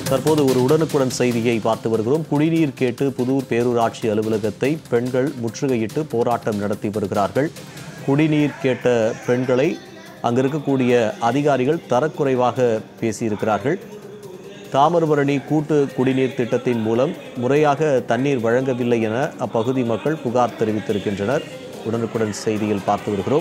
தற்போது ஒரு உடனுக்குடன் செய்தியை பார்த்து வருகிறோம் குடிநீர் கேட்டு புதூர் பேரூராட்சி அலுவலகத்தை பெண்கள் முற்றுகையிட்டு போராட்டம் நடத்தி வருகிறார்கள் குடிநீர் கேட்ட பெண்களை அங்கு இருக்கக்கூடிய அதிகாரிகள் தரக்குறைவாக பேசியிருக்கிறார்கள் தாமிரபரணி கூட்டு குடிநீர் திட்டத்தின் மூலம் முறையாக தண்ணீர் வழங்கவில்லை என அப்பகுதி மக்கள் புகார் தெரிவித்திருக்கின்றனர் உடனுக்குடன் செய்தியில் பார்த்து வருகிறோம்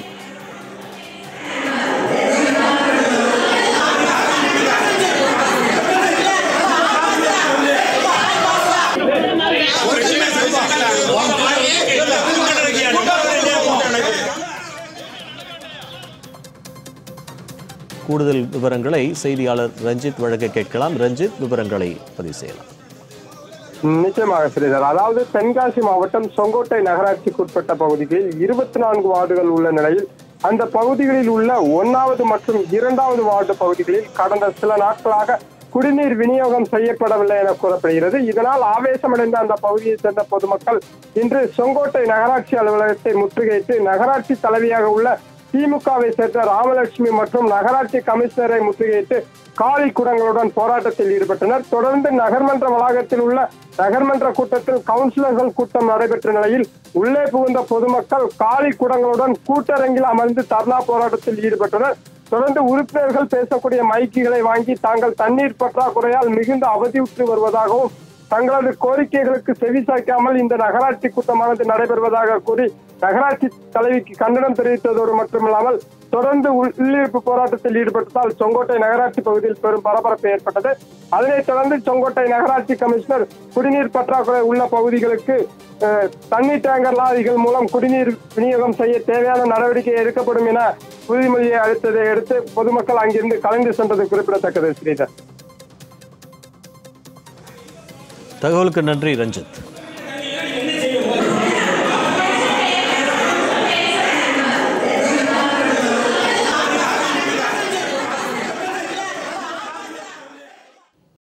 கூடுதல் விவரங்களை செய்தியாளர் ரஞ்சித் வழங்க கேட்கலாம் ரஞ்சித் விவரங்களை பதிவு செய்யலாம் நிச்சயமாக ஸ்ரீதர் அதாவது தென்காசி மாவட்டம் செங்கோட்டை நகராட்சிக்கு உட்பட்ட பகுதிகளில் இருபத்தி நான்கு வார்டுகள் உள்ள நிலையில் அந்த பகுதிகளில் உள்ள ஒன்னாவது மற்றும் இரண்டாவது வார்டு பகுதிகளில் கடந்த சில நாட்களாக குடிநீர் விநியோகம் செய்யப்படவில்லை என கூறப்படுகிறது இதனால் ஆவேசமடைந்த அந்த பகுதியைச் சேர்ந்த பொதுமக்கள் இன்று செங்கோட்டை நகராட்சி அலுவலகத்தை முற்றுகையிட்டு நகராட்சி தலைவியாக உள்ள திமுகவை சேர்ந்த ராமலட்சுமி மற்றும் நகராட்சி கமிஷனரை முற்றுகையிட்டு காலி குடங்களுடன் போராட்டத்தில் ஈடுபட்டனர் தொடர்ந்து நகர்மன்ற வளாகத்தில் உள்ள நகர்மன்ற கூட்டத்தில் கவுன்சிலர்கள் கூட்டம் நடைபெற்ற நிலையில் உள்ளே புகுந்த பொதுமக்கள் காலி குடங்களுடன் கூட்டரங்கில் அமர்ந்து தர்ணா போராட்டத்தில் ஈடுபட்டனர் தொடர்ந்து உறுப்பினர்கள் பேசக்கூடிய மைக்குகளை வாங்கி தாங்கள் தண்ணீர் பற்றாக்குறையால் மிகுந்த அவதியுற்று வருவதாகவும் தங்களது கோரிக்கைகளுக்கு செவி சாய்க்காமல் இந்த நகராட்சி கூட்டமானது நடைபெறுவதாக கூறி நகராட்சி தலைவிக்கு கண்டனம் தெரிவித்ததோடு மட்டுமில்லாமல் தொடர்ந்து உள்ளிருப்பு போராட்டத்தில் ஈடுபட்டதால் செங்கோட்டை நகராட்சி பகுதியில் பெரும் பரபரப்பு ஏற்பட்டது அதனைத் தொடர்ந்து செங்கோட்டை நகராட்சி கமிஷனர் குடிநீர் பற்றாக்குறை உள்ள பகுதிகளுக்கு அஹ், தண்ணீர் டேங்கர் லாரிகள் மூலம் குடிநீர் விநியோகம் செய்ய தேவையான நடவடிக்கை எடுக்கப்படும் என உறுதிமொழியை அளித்ததை அடுத்து பொதுமக்கள் அங்கிருந்து கலைந்து சென்றது குறிப்பிடத்தக்கது ஸ்ரீதர் தகவலுக்கு நன்றி ரஞ்சித்